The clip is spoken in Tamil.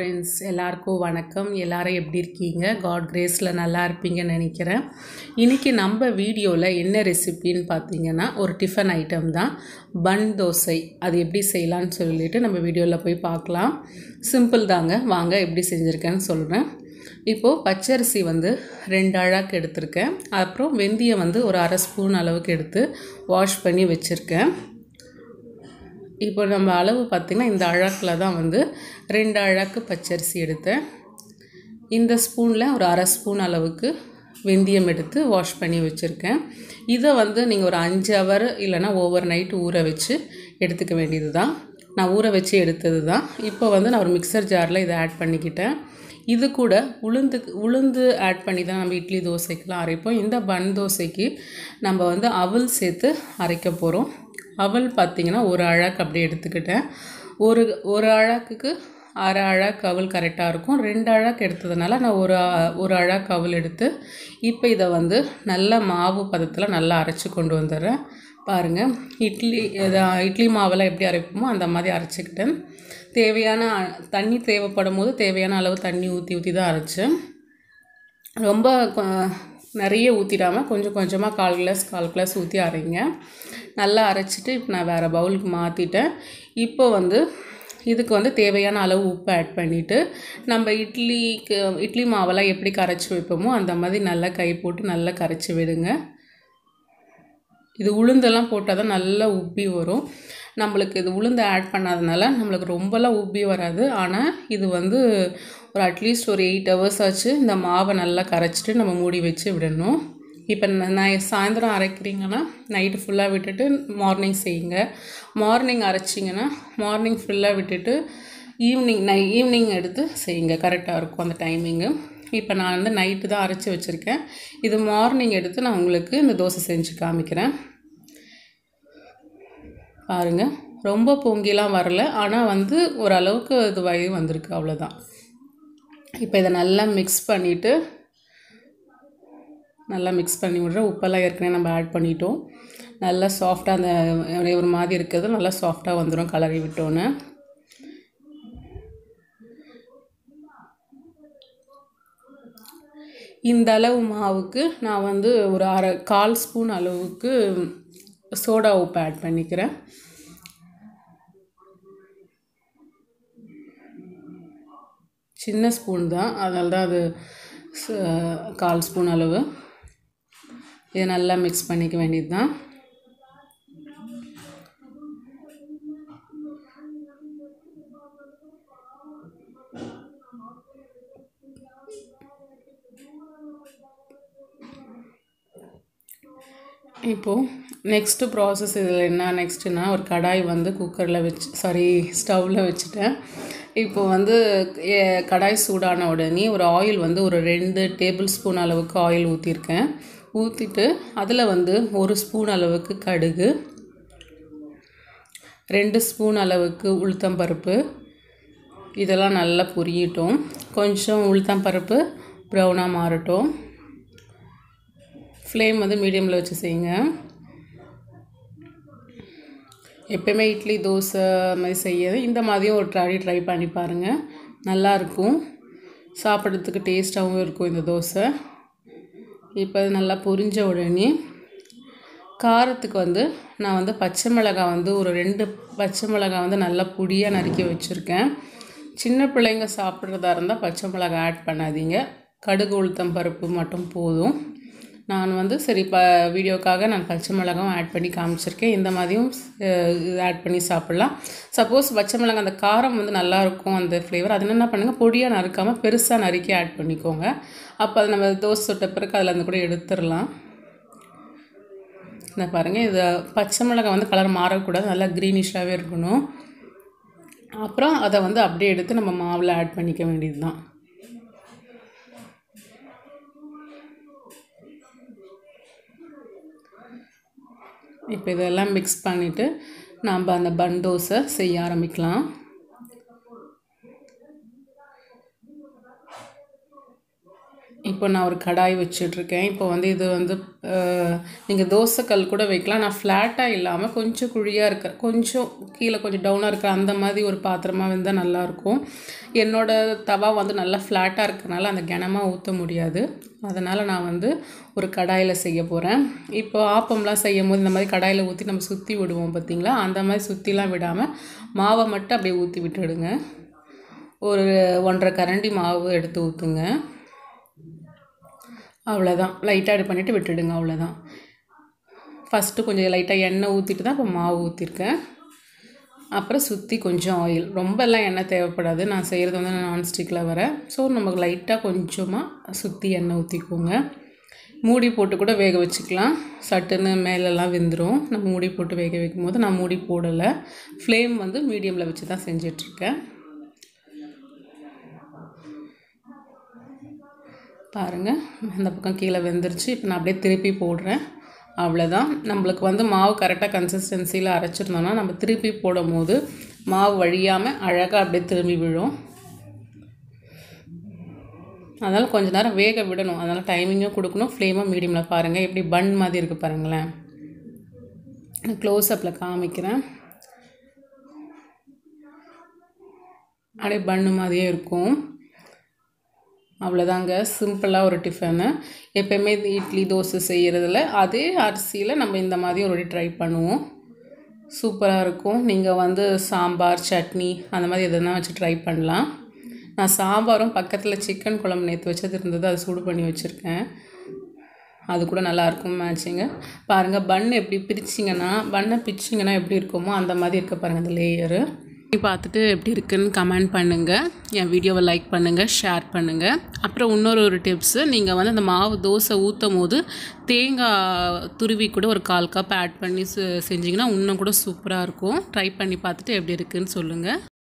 ஃப்ரெண்ட்ஸ் எல்லாருக்கும் வணக்கம் எல்லாரும் எப்படி இருக்கீங்க காட் கிரேஸில் நல்லா இருப்பீங்கன்னு நினைக்கிறேன் இன்றைக்கி நம்ம வீடியோவில் என்ன ரெசிபின்னு பார்த்தீங்கன்னா ஒரு டிஃபன் ஐட்டம் தான் பன் தோசை அது எப்படி செய்யலான்னு சொல்லிட்டு நம்ம வீடியோவில் போய் பார்க்கலாம் சிம்பிள் தாங்க வாங்க எப்படி செஞ்சுருக்கேன்னு சொல்கிறேன் இப்போது பச்சரிசி வந்து ரெண்டு அழாக்கு எடுத்திருக்கேன் அப்புறம் வெந்தயம் வந்து ஒரு அரை ஸ்பூன் அளவுக்கு எடுத்து வாஷ் பண்ணி வச்சுருக்கேன் இப்போ நம்ம அளவு பார்த்திங்கன்னா இந்த அழாக்கில் தான் வந்து ரெண்டு அழாக்கு பச்சரிசி எடுத்தேன் இந்த ஸ்பூனில் ஒரு அரை ஸ்பூன் அளவுக்கு வெந்தயம் எடுத்து வாஷ் பண்ணி வச்சுருக்கேன் இதை வந்து நீங்கள் ஒரு அஞ்சு ஹவர் இல்லைனா ஓவர் நைட் ஊற வச்சு எடுத்துக்க வேண்டியது தான் நான் ஊற வச்சு எடுத்தது தான் இப்போ வந்து நான் ஒரு மிக்சர் ஜாரில் இதை ஆட் பண்ணிக்கிட்டேன் இது கூட உளுந்து உளுந்து ஆட் பண்ணி தான் நம்ம இட்லி தோசைக்கெலாம் அரைப்போம் இந்த பன் தோசைக்கு நம்ம வந்து அவல் சேர்த்து அரைக்க போகிறோம் அவல் பார்த்திங்கன்னா ஒரு அழாக்கு அப்படியே எடுத்துக்கிட்டேன் ஒரு ஒரு அழாக்குக்கு அரை அழாக்கு அவல் கரெக்டாக இருக்கும் ரெண்டு அழாக்கு எடுத்ததுனால நான் ஒரு ஒரு அழாக்கு அவல் எடுத்து இப்போ இதை வந்து நல்ல மாவு பதத்தில் நல்லா அரைச்சி கொண்டு வந்துடுறேன் பாருங்கள் இட்லி இட்லி மாவெல்லாம் எப்படி அரைப்போமோ அந்த மாதிரி அரைச்சிக்கிட்டேன் தேவையான தண்ணி தேவைப்படும் போது தேவையான அளவு தண்ணி ஊற்றி ஊற்றி தான் அரைச்சேன் ரொம்ப நிறைய ஊற்றிடாமல் கொஞ்சம் கொஞ்சமாக கால் கிளாஸ் கால் கிளாஸ் ஊற்றி அரைங்க நல்லா அரைச்சிட்டு இப்போ நான் வேறு பவுலுக்கு மாற்றிட்டேன் இப்போ வந்து இதுக்கு வந்து தேவையான அளவு உப்பு ஆட் பண்ணிவிட்டு நம்ம இட்லிக்கு இட்லி மாவெல்லாம் எப்படி கரைச்சி வைப்போமோ அந்த மாதிரி நல்லா கை போட்டு நல்லா கரைச்சி விடுங்க இது உளுந்தெல்லாம் போட்டால் தான் நல்லா உப்பி வரும் நம்மளுக்கு இது உளுந்து ஆட் பண்ணாதனால நம்மளுக்கு ரொம்பலாம் உப்பி வராது ஆனால் இது வந்து ஒரு அட்லீஸ்ட் ஒரு எயிட் ஹவர்ஸ் ஆச்சு இந்த மாவை நல்லா கரைச்சிட்டு நம்ம மூடி வச்சு விடணும் இப்போ நான் சாயந்தரம் அரைக்கிறீங்கன்னா நைட்டு ஃபுல்லாக விட்டுட்டு மார்னிங் செய்யுங்க மார்னிங் அரைச்சிங்கன்னா மார்னிங் ஃபுல்லாக விட்டுட்டு ஈவினிங் நை ஈவினிங் எடுத்து செய்யுங்க கரெக்டாக இருக்கும் அந்த டைமிங்கு இப்போ நான் வந்து நைட்டு தான் அரைச்சி வச்சுருக்கேன் இது மார்னிங் எடுத்து நான் உங்களுக்கு இந்த தோசை செஞ்சு காமிக்கிறேன் பாருங்கள் ரொம்ப பொங்கிலாம் வரல ஆனால் வந்து ஓரளவுக்கு இது வயது வந்திருக்கு அவ்வளோதான் இப்போ இதை நல்லா மிக்ஸ் பண்ணிவிட்டு நல்லா மிக்ஸ் பண்ணி விட்றேன் உப்பெல்லாம் ஏற்கனவே நம்ம ஆட் பண்ணிட்டோம் நல்லா சாஃப்டாக அந்த ஒரு மாதிரி இருக்கிறது நல்லா சாஃப்டாக வந்துடும் கலரி விட்டோன்னு இந்த அளவு மாவுக்கு நான் வந்து ஒரு அரை கால் ஸ்பூன் அளவுக்கு சோடா உப்பு ஆட் பண்ணிக்கிறேன் சின்ன ஸ்பூன் தான் அதனால தான் அது கால் ஸ்பூன் அளவு இதை நல்லா மிக்ஸ் பண்ணிக்க வேண்டியது தான் இப்போது நெக்ஸ்ட்டு ப்ராசஸ் இதில் என்ன நெக்ஸ்ட்டுனா ஒரு கடாய் வந்து குக்கரில் வச்சு சாரி ஸ்டவ்வில் வச்சுட்டேன் இப்போ வந்து கடாய் சூடான உடனே ஒரு ஆயில் வந்து ஒரு ரெண்டு டேபிள் ஸ்பூன் அளவுக்கு ஆயில் ஊற்றிருக்கேன் ஊற்றிட்டு அதில் வந்து ஒரு ஸ்பூன் அளவுக்கு கடுகு ரெண்டு ஸ்பூன் அளவுக்கு உளுத்தம்பருப்பு இதெல்லாம் நல்லா பொரியட்டும் கொஞ்சம் உளுத்தம்பருப்பு ப்ரௌனாக மாறட்டும் ஃப்ளேம் வந்து மீடியமில் வச்சு செய்யுங்க எப்போயுமே இட்லி தோசை மாதிரி செய்ய இந்த மாதிரியும் ஒரு ட்ரை ட்ரை பண்ணி பாருங்கள் நல்லாயிருக்கும் சாப்பிட்றதுக்கு டேஸ்ட்டாகவும் இருக்கும் இந்த தோசை இப்போ நல்லா பொரிஞ்ச உடனே காரத்துக்கு வந்து நான் வந்து பச்சை மிளகாய் வந்து ஒரு ரெண்டு பச்சை மிளகாய் வந்து நல்லா பொடியாக நறுக்கி வச்சுருக்கேன் சின்ன பிள்ளைங்க சாப்பிட்றதா இருந்தால் பச்சை மிளகாய் ஆட் பண்ணாதீங்க கடுகு உளுத்தம் பருப்பு மட்டும் போதும் நான் வந்து சரி ப வீடியோக்காக நான் பச்சை மிளகாவும் ஆட் பண்ணி காமிச்சிருக்கேன் இந்த மாதிரியும் இது ஆட் பண்ணி சாப்பிட்லாம் சப்போஸ் பச்சை மிளகாய் அந்த காரம் வந்து நல்லாயிருக்கும் அந்த ஃப்ளேவர் அது என்ன பண்ணுங்கள் பொடியாக நறுக்காமல் பெருசாக நறுக்கி ஆட் பண்ணிக்கோங்க அப்போ அது நம்ம தோசை சுட்ட பிறகு அதில் அந்த கூட எடுத்துடலாம் இந்த பாருங்கள் இது பச்சை மிளகாய் வந்து கலர் மாறக்கூடாது நல்லா க்ரீனிஷாகவே இருக்கணும் அப்புறம் அதை வந்து அப்படியே எடுத்து நம்ம மாவில் ஆட் பண்ணிக்க வேண்டியது தான் இப்போ இதெல்லாம் மிக்ஸ் பண்ணிவிட்டு நாம் அந்த பன் தோசை செய்ய ஆரம்பிக்கலாம் இப்போ நான் ஒரு கடாய் வச்சிட்ருக்கேன் இப்போ வந்து இது வந்து நீங்கள் தோசைக்கல் கூட வைக்கலாம் நான் ஃப்ளாட்டாக இல்லாமல் கொஞ்சம் குழியாக இருக்க கொஞ்சம் கீழே கொஞ்சம் டவுனாக இருக்கிற அந்த மாதிரி ஒரு பாத்திரமாக இருந்தால் நல்லாயிருக்கும் என்னோட தவா வந்து நல்லா ஃப்ளாட்டாக இருக்கறனால அந்த கனமாக ஊற்ற முடியாது அதனால் நான் வந்து ஒரு கடாயில் செய்ய போகிறேன் இப்போ ஆப்பம்லாம் செய்யும் போது இந்த மாதிரி கடாயில் ஊற்றி நம்ம சுற்றி விடுவோம் பார்த்தீங்களா அந்த மாதிரி சுற்றிலாம் விடாமல் மாவை மட்டும் அப்படியே ஊற்றி விட்டுடுங்க ஒரு ஒன்றரை கரண்டி மாவு எடுத்து ஊற்றுங்க அவ்வளோதான் லைட்டாக இது பண்ணிவிட்டு விட்டுடுங்க அவ்வளோதான் ஃபஸ்ட்டு கொஞ்சம் லைட்டாக எண்ணெய் ஊற்றிட்டு தான் இப்போ மாவு ஊற்றிருக்கேன் அப்புறம் சுற்றி கொஞ்சம் ஆயில் ரொம்ப எல்லாம் எண்ணெய் தேவைப்படாது நான் செய்கிறது வந்து நான்ஸ்டிக்கில் வரேன் ஸோ நமக்கு லைட்டாக கொஞ்சமாக சுற்றி எண்ணெய் ஊற்றிக்கோங்க மூடி போட்டு கூட வேக வச்சுக்கலாம் சட்டுன்னு மேலெல்லாம் வெந்துடும் நம்ம மூடி போட்டு வேக வைக்கும் போது நான் மூடி போடலை ஃப்ளேம் வந்து மீடியமில் வச்சு தான் செஞ்சிட்ருக்கேன் பாருங்கள் அந்த பக்கம் கீழே வெந்துருச்சு இப்போ நான் அப்படியே திருப்பி போடுறேன் அவ்வளோதான் நம்மளுக்கு வந்து மாவு கரெக்டாக கன்சிஸ்டன்சியில் அரைச்சிருந்தோன்னா நம்ம திருப்பி போடும் போது மாவு வழியாமல் அழகாக அப்படியே திரும்பி விழும் அதனால் கொஞ்ச நேரம் வேக விடணும் அதனால் டைமிங்கும் கொடுக்கணும் ஃப்ளேமும் மீடியமில் பாருங்கள் எப்படி பன் மாதிரி இருக்குது பாருங்களேன் க்ளோஸ்அப்பில் காமிக்கிறேன் அப்படியே பன்னு மாதிரியே இருக்கும் அவ்வளோதாங்க சிம்பிளாக ஒரு டிஃபனு எப்போயுமே இட்லி தோசை செய்கிறதுல அதே அரிசியில் நம்ம இந்த மாதிரி ஒரு ட்ரை பண்ணுவோம் சூப்பராக இருக்கும் நீங்கள் வந்து சாம்பார் சட்னி அந்த மாதிரி எதுனா வச்சு ட்ரை பண்ணலாம் நான் சாம்பாரும் பக்கத்தில் சிக்கன் குழம்பு நேற்று வச்சது இருந்தது அதை சூடு பண்ணி வச்சுருக்கேன் அது கூட நல்லாயிருக்கும் மேட்சிங்க பாருங்கள் பன் எப்படி பிரிச்சிங்கன்னா பண்ணை பிரிச்சிங்கன்னா எப்படி இருக்குமோ அந்த மாதிரி இருக்க பாருங்கள் அந்த லேயரு பார்த்துட்டு எப்படி இருக்குன்னு கமெண்ட் பண்ணுங்கள் என் வீடியோவை லைக் பண்ணுங்கள் ஷேர் பண்ணுங்கள் அப்புறம் இன்னொரு ஒரு டிப்ஸு நீங்கள் வந்து அந்த மாவு தோசை ஊற்றும் போது தேங்காய் துருவி கூட ஒரு கால் கப் ஆட் பண்ணி செஞ்சிங்கன்னா இன்னும் கூட சூப்பராக இருக்கும் ட்ரை பண்ணி பார்த்துட்டு எப்படி இருக்குன்னு சொல்லுங்கள்